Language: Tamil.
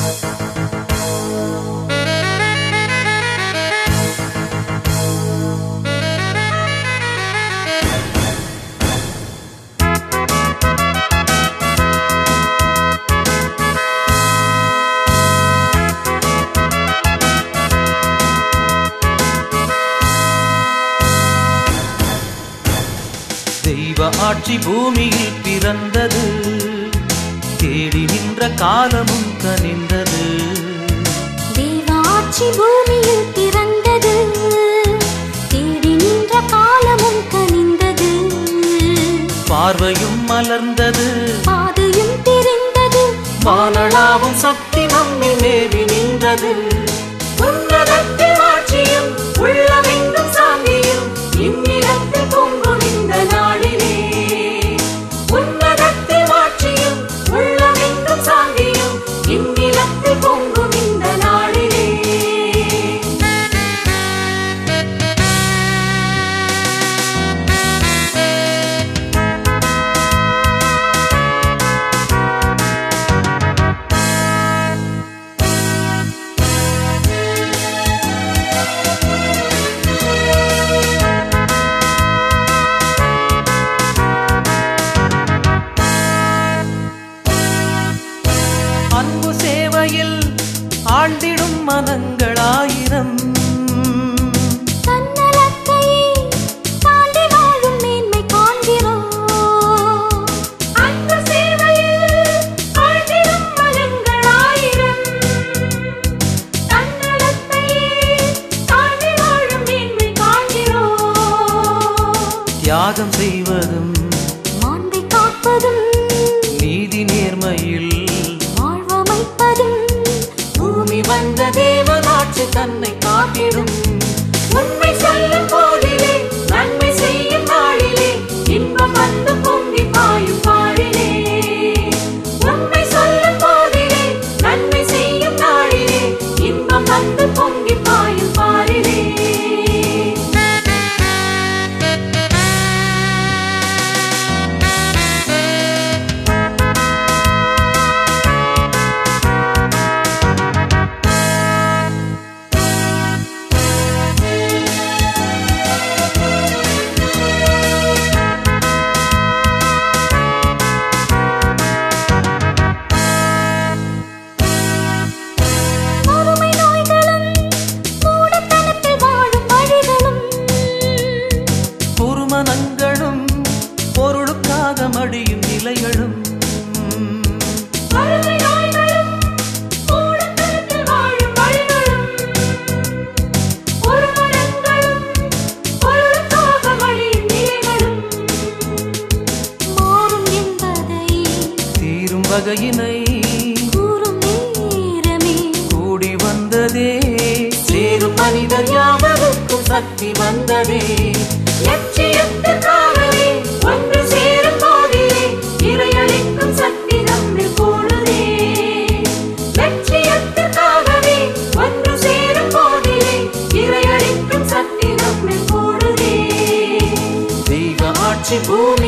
தெய்வ ஆட்சி பூமியில் பிறந்தது தேடி நின்ற காலமும் கனிந்தது தேவாட்சி பூமியில் பிறந்தது தேடி நின்ற காலமும் கனிந்தது பார்வையும் மலர்ந்தது பாதையும் தெரிந்தது வானளாவும் சக்தி நம்மில் மேவி நின்றது உன்னதத்தில் ஆட்சியும் உள்ளமெங்கும் சாந்தியும் இந்நிலத்தில் பொங்கும் இந்த நாளிலே உன்னதத்தில் ஆட்சியும் உள்ளமெங்கும் சாந்தியும் இந்நிலத்தில் பொங்கும் இந்த நாளிலே அன்பு சேவையில் ஆண்டிடும் மனங்களாயிரம் தன்னலத்தையே தாண்டி வாழும் மேன்மை காண்கிறோம் அன்பு சேவையில் ஆழ்ந்திடும் மனங்களாயிரம் தன்னலத்தையே தாண்டி வாழும் மேன்மை காண்கிறோம் தியாகம் செய்வதும் மாண்பை காப்பதும் நீதி நேர்மையில் வாழ்வமைப்பதும் பூமி வந்த தேவனாட்சி தன்னை காட்டிடும் உண்மை சொல்லும் போதிலே நன்மை செய்யும் நாளிலே இன்பம் வந்து பொங்கி பாயும் பாடிலே உண்மை சொல்லும் போதிலே நன்மை செய்யும் நாளிலே இன்பம் வந்து பொங்கி பாயும் பாடிலே வறுமை நோய்களும் மூடத்தனத்தில் வாழும் வழிகளும் குருமனங்களும் பொருளுக்காக மடியும் நிலைகளும் வறுமை நோய்களும் மூடத்தனத்தில் வாழும் வழிகளும் ஒருமனங்களும் பொருளுக்காக வழியும் நிலைகளும் மாறும் என்பதை தீரும் வகையினை கூறும் நேரமே கூடி வந்ததே சேரும் மனிதர் யாவருக்கும் சக்தி வந்ததே லட்சியத்திற்காகவே ஒன்று சேரும் போதிலே இறையளிக்கும் சக்தி நம்மில் கூடுதே லட்சியத்திற்காகவே ஒன்று சேரும் போதிலே இறையளிக்கும் சக்தி நம்மில் கூடுதே தெய்வ ஆட்சி பூமி